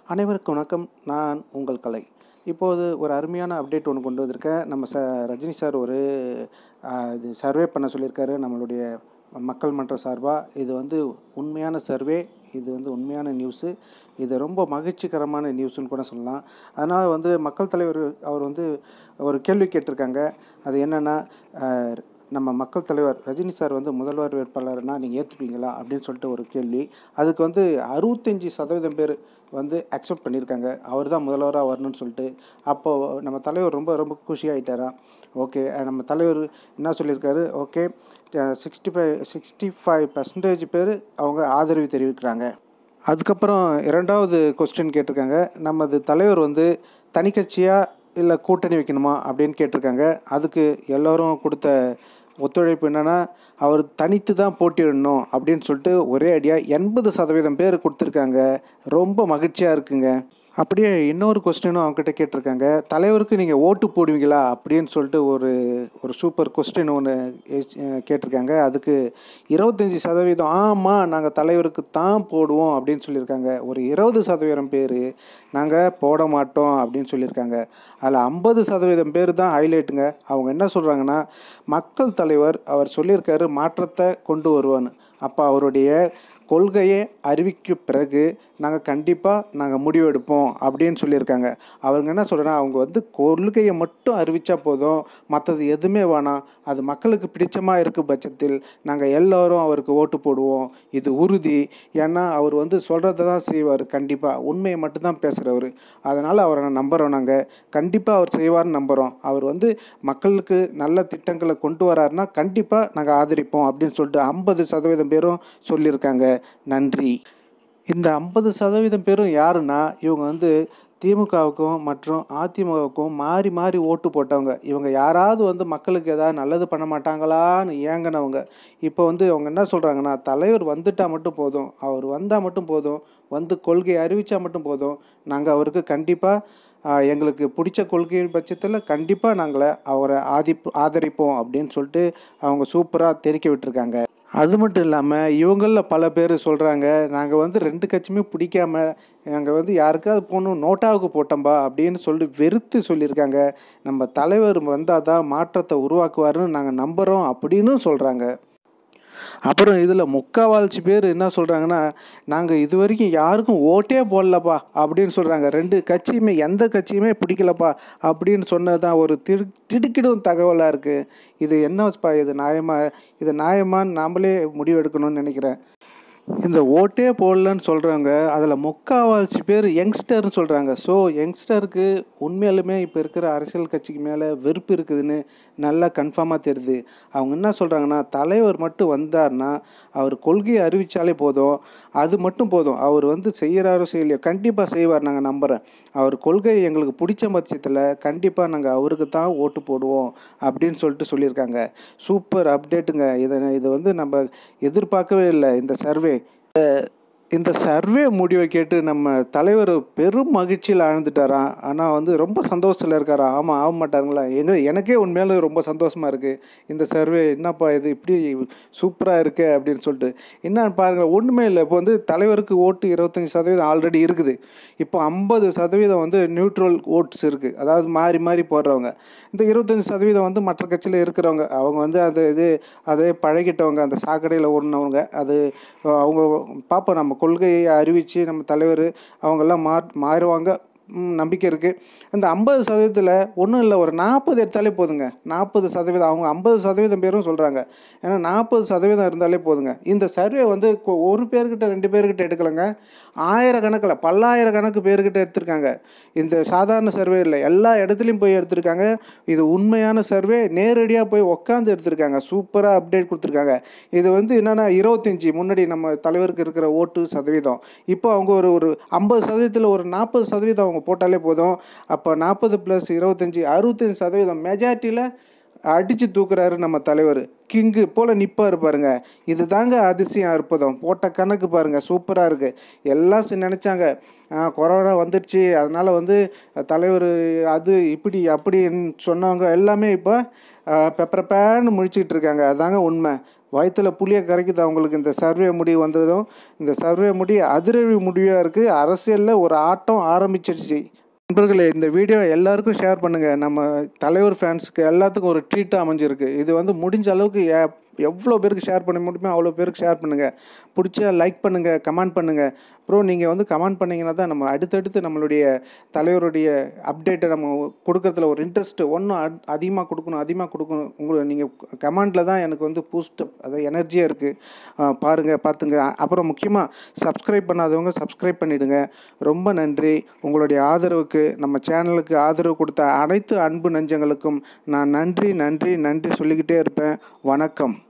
அனைவருக்கும் வணக்கம் நான் உங்கள் கலை இப்போது ஒரு அருமையான அப்டேட் ஒன்று கொண்டு வந்திருக்கேன் நம்ம ச ரஜினி சார் ஒரு ஆ, இது சர்வே பண்ண சொல்லியிருக்காரு நம்மளுடைய மக்கள் மன்ற சார்பாக இது வந்து உண்மையான சர்வே இது வந்து உண்மையான நியூஸு இது ரொம்ப மகிழ்ச்சிகரமான நியூஸ்னு கூட சொல்லலாம் அதனால் வந்து மக்கள் தலைவர் அவர் வந்து ஒரு கேள்வி கேட்டிருக்காங்க அது என்னென்னா நம்ம மக்கள் தலைவர் ரஜினி சார் வந்து முதல்வர் வேட்பாளர்னா நீங்கள் ஏற்றுப்பீங்களா அப்படின்னு சொல்லிட்டு ஒரு கேள்வி அதுக்கு வந்து அறுபத்தஞ்சி சதவீதம் பேர் வந்து அக்செப்ட் பண்ணியிருக்காங்க அவர் தான் முதல்வராக வரணும்னு சொல்லிட்டு அப்போது நம்ம தலைவர் ரொம்ப ரொம்ப குஷியாகிட்டாராம் ஓகே நம்ம தலைவர் என்ன சொல்லியிருக்காரு okay sixty five sixty five percentage பேர் அவங்க ஆதரவு தெரிவிக்கிறாங்க அதுக்கப்புறம் இரண்டாவது கொஸ்டின் கேட்டிருக்காங்க நமது தலைவர் வந்து தனி கட்சியாக இல்லை கூட்டணி வைக்கணுமா அப்படின்னு கேட்டிருக்காங்க அதுக்கு எல்லோரும் கொடுத்த ஒத்துழைப்பு என்னென்னா அவர் தனித்து தான் போட்டியிடணும் அப்படின்னு சொல்லிட்டு ஒரே அடியாக எண்பது சதவீதம் பேர் கொடுத்துருக்காங்க ரொம்ப மகிழ்ச்சியாக இருக்குங்க அப்படியே இன்னொரு கொஸ்டினும் அவங்ககிட்ட கேட்டிருக்காங்க தலைவருக்கு நீங்கள் ஓட்டு போடுவீங்களா அப்படின்னு சொல்லிட்டு ஒரு ஒரு சூப்பர் கொஸ்டின் ஒன்று கேட்டிருக்காங்க அதுக்கு இருபத்தஞ்சி சதவீதம் ஆமாம் நாங்கள் தலைவருக்கு தான் போடுவோம் அப்படின்னு சொல்லியிருக்காங்க ஒரு இருபது சதவீதம் பேர் நாங்கள் போட மாட்டோம் அப்படின்னு சொல்லியிருக்காங்க அதில் ஐம்பது சதவீதம் பேர் தான் ஹைலைட்டுங்க அவங்க என்ன சொல்கிறாங்கன்னா மக்கள் தலைவர் அவர் சொல்லியிருக்காரு மாற்றத்தை கொண்டு வருவான்னு அப்போ அவருடைய கொள்கையை அறிவிக்க பிறகு நாங்கள் கண்டிப்பாக நாங்கள் முடிவெடுப்போம் அப்படின்னு சொல்லியிருக்காங்க அவங்க என்ன சொல்கிறேன்னா அவங்க வந்து கொள்கையை மட்டும் அறிவித்தா போதும் மற்றது எதுவுமே வேணாம் அது மக்களுக்கு பிடிச்சமாக இருக்க பட்சத்தில் நாங்கள் எல்லோரும் அவருக்கு ஓட்டு போடுவோம் இது உறுதி ஏன்னா அவர் வந்து சொல்கிறத தான் செய்வார் கண்டிப்பாக உண்மையை மட்டும்தான் பேசுகிறவர் அதனால் அவரை நான் நம்புகிறோம் நாங்கள் கண்டிப்பாக அவர் செய்வார்னு நம்புகிறோம் அவர் வந்து மக்களுக்கு நல்ல திட்டங்களை கொண்டு வராருன்னா கண்டிப்பாக நாங்கள் ஆதரிப்போம் அப்படின்னு சொல்லிட்டு ஐம்பது சதவீதம் பேரும் சொல்லியிருக்காங்க நன்றி இந்த ஐம்பது சதவீதம் பேரும் யாருன்னா இவங்க வந்து திமுகவுக்கும் மற்றும் அதிமுகவுக்கும் மாறி மாறி ஓட்டு போட்டவங்க இவங்க யாராவது வந்து மக்களுக்கு ஏதாவது நல்லது பண்ண மாட்டாங்களான்னு ஏங்கினவங்க இப்போ வந்து அவங்க என்ன சொல்கிறாங்கன்னா தலைவர் வந்துட்டால் மட்டும் போதும் அவர் வந்தால் மட்டும் போதும் வந்து கொள்கையை அறிவித்தா மட்டும் போதும் நாங்கள் அவருக்கு கண்டிப்பாக எங்களுக்கு பிடிச்ச கொள்கை பட்சத்தில் கண்டிப்பாக நாங்கள் அவரை ஆதிப் ஆதரிப்போம் அப்படின்னு சொல்லிட்டு அவங்க சூப்பராக தெரிக்க விட்டுருக்காங்க அது மட்டும் இல்லாமல் இவங்களில் பல பேர் சொல்கிறாங்க நாங்கள் வந்து ரெண்டு கட்சியுமே பிடிக்காம நாங்கள் வந்து யாருக்காவது போகணும் நோட்டாவுக்கு போட்டோம்பா அப்படின்னு சொல்லி வெறுத்து சொல்லியிருக்காங்க நம்ம தலைவர் வந்தால் தான் மாற்றத்தை உருவாக்குவாருன்னு நாங்கள் நம்புகிறோம் அப்படின்னு சொல்கிறாங்க அப்புறம் இதில் முக்கால்வாசி பேர் என்ன சொல்கிறாங்கன்னா நாங்கள் இது வரைக்கும் யாருக்கும் ஓட்டே போடலப்பா அப்படின்னு சொல்கிறாங்க ரெண்டு கட்சியுமே எந்த கட்சியுமே பிடிக்கலப்பா அப்படின்னு சொன்னது தான் ஒரு திடு திடுக்கிடும் தகவலாக இருக்குது இது என்னப்பா இது நியாயமா இது நியாயமான்னு நாமளே முடிவெடுக்கணும்னு நினைக்கிறேன் இந்த ஓட்டே போடலன்னு சொல்கிறவங்க அதில் முக்கால்வாசி பேர் யங்ஸ்டர்னு சொல்கிறாங்க ஸோ யங்ஸ்டருக்கு உண்மையாலுமே இப்போ இருக்கிற அரசியல் கட்சிக்கு மேலே வெறுப்பு இருக்குதுன்னு நல்லா கன்ஃபார்மாக தெரியுது அவங்க என்ன சொல்கிறாங்கன்னா தலைவர் மட்டும் வந்தார்னா அவர் கொள்கையை அறிவித்தாலே போதும் அது மட்டும் போதும் அவர் வந்து செய்கிறாரோ செய்யலையோ கண்டிப்பாக செய்வார் நாங்கள் நம்புகிறேன் அவர் கொள்கை எங்களுக்கு பிடிச்ச பட்சத்தில் கண்டிப்பாக நாங்கள் அவருக்கு தான் ஓட்டு போடுவோம் அப்படின்னு சொல்லிட்டு சொல்லியிருக்காங்க சூப்பர் அப்டேட்டுங்க இதை இதை வந்து நம்ம எதிர்பார்க்கவே இல்லை இந்த சர்வே இந்த சர்வே முடிவை கேட்டு நம்ம தலைவர் பெரும் மகிழ்ச்சியில் ஆழ்ந்துட்டாராம் ஆனால் வந்து ரொம்ப சந்தோஷத்தில் இருக்காராம் ஆமாம் ஆக மாட்டாருங்களா எங்க எனக்கே உண்மையில ரொம்ப சந்தோஷமாக இருக்குது இந்த சர்வே என்னப்பா இது இப்படி சூப்பராக இருக்கு அப்படின்னு சொல்லிட்டு என்னன்னு பாருங்கள் ஒன்றுமே இல்லை இப்போ வந்து தலைவருக்கு ஓட்டு இருபத்தஞ்சி சதவீதம் ஆல்ரெடி இருக்குது இப்போ ஐம்பது சதவீதம் வந்து நியூட்ரல் ஓட்ஸ் இருக்குது அதாவது மாறி மாறி போடுறவங்க இந்த இருபத்தஞ்சி சதவீதம் வந்து மற்ற கட்சியில் இருக்கிறவங்க அவங்க வந்து அது இது அதே பழகிட்டவங்க அந்த சாக்கடையில் ஓடினவங்க அது அவங்க பார்ப்போம் நம்ம கொள்கையை அறிவித்து நம்ம தலைவர் அவங்கெல்லாம் மா மாறுவாங்க ம், நம்பிக்கை இருக்குது அந்த ஐம்பது சதவீதத்தில் ஒன்றும் இல்லை ஒரு நாற்பது எடுத்தாலே போதுங்க நாற்பது சதவீதம் அவங்க ஐம்பது சதவீதம் பேரும் சொல்கிறாங்க ஏன்னா நாற்பது சதவீதம் இருந்தாலே போதுங்க இந்த சர்வே வந்து கொ- ஒரு பேர்கிட்ட ரெண்டு பேர்கிட்ட எடுக்கலைங்க ஆயிரக்கணக்கில் பல்லாயிரக்கணக்கு பேர்கிட்ட எடுத்திருக்காங்க இந்த சாதாரண சர்வே இல்லை எல்லா இடத்துலையும் போய் எடுத்திருக்காங்க இது உண்மையான சர்வே நேரடியாக போய் உட்காந்து எடுத்திருக்காங்க சூப்பராக அப்டேட் கொடுத்துருக்காங்க இது வந்து என்னென்னா இருபத்தஞ்சி முன்னாடி நம்ம தலைவருக்கு இருக்கிற ஓட்டு சதவீதம் இப்போ அவங்க ஒரு ஒரு ஐம்பது சதவீதத்தில் ஒரு நாற்பது சதவீதம் அவங்க போட்டாலே போதும் அப்போ நாற்பது ப்ளஸ் இருபத்தஞ்சி அறுபத்தஞ்சி சதவீதம் மெஜாரிட்டியில் அடித்து தூக்குறாரு நம்ம தலைவர் கிங்கு போல் நிற்பார் பாருங்க இது தாங்க அதிசயம் அற்புதம் போட்ட கணக்கு பாருங்கள் சூப்பராக இருக்குது எல்லாம் சி- நினைச்சாங்க ஆ, கொரோனா வந்துடுச்சு அதனால் வந்து தலைவர் அது இப்படி அப்படின்னு சொன்னவங்க எல்லாமே இப்போ பெப்பரப்பேன்னு முழிச்சிக்கிட்டு இருக்காங்க அதாங்க உண்மை வயிற்றுல புளிய கரைக்குது அவங்களுக்கு இந்த சர்வே முடிவு வந்ததும் இந்த சர்வே முடிவு அதிரடி முடிவாக இருக்குது அரசியலில் ஒரு ஆட்டம் ஆரம்பிச்சிருச்சு நண்பர்களே இந்த வீடியோ எல்லாருக்கும் ஷேர் பண்ணுங்கள் நம்ம தலைவர் ஃபேன்ஸுக்கு எல்லாத்துக்கும் ஒரு ட்ரீட்டாக அமைஞ்சிருக்கு இது வந்து முடிஞ்ச அளவுக்கு எ- எவ்வளோ பேருக்கு ஷேர் பண்ண முடியுமோ அவ்வளோ பேருக்கு ஷேர் பண்ணுங்கள் பிடிச்சா லைக் பண்ணுங்கள் கமெண்ட் பண்ணுங்கள் அப்புறம் நீங்கள் வந்து கமெண்ட் பண்ணிங்கன்னா தான் நம்ம அடுத்தடுத்து நம்மளுடைய தலைவருடைய அப்டேட்டை நம்ம கொடுக்கறதுல ஒரு இன்ட்ரெஸ்ட் ஒன்றும் அதிகமாக கொடுக்கணும் அதிகமாக கொடுக்கணும் உங்களை நீங்கள் கமெண்டில் தான் எனக்கு வந்து பூஸ்ட் அது எனர்ஜியாக இருக்குது பாருங்கள் பார்த்துங்க அப்புறம் முக்கியமாக சப்ஸ்கிரைப் பண்ணாதவங்க சப்ஸ்கிரைப் பண்ணிவிடுங்க ரொம்ப நன்றி உங்களுடைய ஆதரவுக்கு நம்ம சேனலுக்கு ஆதரவு கொடுத்த அனைத்து அன்பு நெஞ்சங்களுக்கும் நான் நன்றி நன்றி நன்றி சொல்லிக்கிட்டே இருப்பேன் வணக்கம்